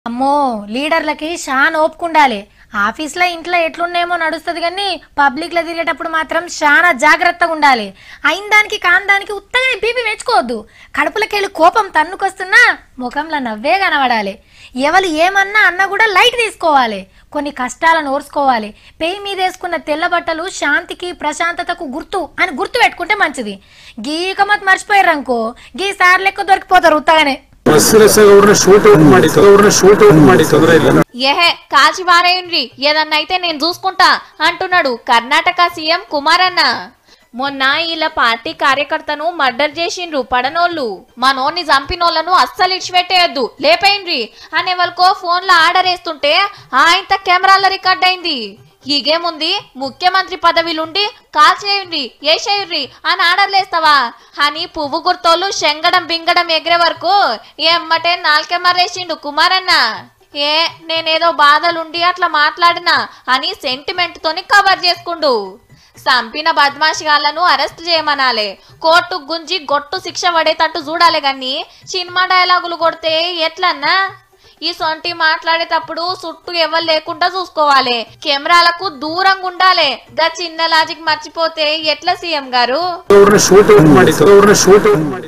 అమ్మో లీడర్లకి షాన్ ఓపుకుండాలి ఆఫీస్లో ఇంట్లో ఎట్లున్నాయేమో నడుస్తుంది కానీ పబ్లిక్లో తిరిగేటప్పుడు మాత్రం చాలా జాగ్రత్తగా ఉండాలి అయిన దానికి కాని దానికి ఉత్తగానే బీపీ మెచ్చుకోవద్దు కడుపులకెళ్ళి కోపం తన్నుకొస్తున్నా ముఖంలో నవ్వే కనబడాలి ఎవరు ఏమన్నా అన్నా కూడా లైట్ తీసుకోవాలి కొన్ని కష్టాలను ఓర్చుకోవాలి పెయి మీద వేసుకున్న తెల్ల బట్టలు శాంతికి ప్రశాంతతకు గుర్తు అని గుర్తు పెట్టుకుంటే మంచిది గీకమత్ మర్చిపోయారు అనుకో గీ సార్ లెక్క దొరికిపోతారు ఉత్తగానే ಬಸ್ಸಿನ ಅವ್ರನ್ನ ಶೂಟ್ ಔಟ್ ಮಾಡಿ ಅವ್ರನ್ನ ಶೂಟ್ ಔಟ್ ಮಾಡಿ ತೊಂದರೆ ಇಲ್ಲ ఏహే కాల్చి వారేయండ్రి ఏదన్నైతే నేను చూసుకుంటా అంటున్నాడు కర్ణాటక సీఎం కుమారన్న మొన్న ఇలా పార్టీ కార్యకర్తను మర్డర్ చేసిండ్రు పడనోళ్ళు మనోన్ని చంపినోళ్లను అస్సలు ఇడిచిపెట్టేయద్దు లేపేయండ్రి అని ఎవరికో ఫోన్లో ఆర్డర్ వేస్తుంటే ఆయన కెమెరాల రికార్డ్ అయింది ఈగేముంది ముఖ్యమంత్రి పదవిలుండి కాల్ చేయండి ఏసేయుర్రి అని ఆర్డర్లేస్తావా అని పువ్వు గుర్తోళ్ళు శంగడం బింగడం ఎగిరే వరకు ఎమ్మటే నాలుకెమ్మరేసిండు కుమారన్న ఏ నేనేదో బాధలుండి అట్లా మాట్లాడినా అని సెంటిమెంట్ తోని కవర్ చేసుకుండు సంపిన బద్మాషిగాళ్లను అరెస్ట్ చేయమనాలే కోర్టు గుంజి గొట్టు శిక్ష పడేటట్టు చూడాలి గాని సినిమా డైలాగులు కొడితే ఎట్లన్నా ఈ సొంటి మాట్లాడేటప్పుడు చుట్టూ ఎవరు లేకుండా చూసుకోవాలి కెమెరాలకు దూరంగా ఉండాలి గా చిన్న లాజిక్ మర్చిపోతే ఎట్లా సీఎం గారు ಅವ್ರನ್ನ ಶೂಟ್ ಔಟ್ ಮಾಡಿ ಅವ್ರನ್ನ ಶೂಟ್ ಔಟ್ ಮಾಡಿ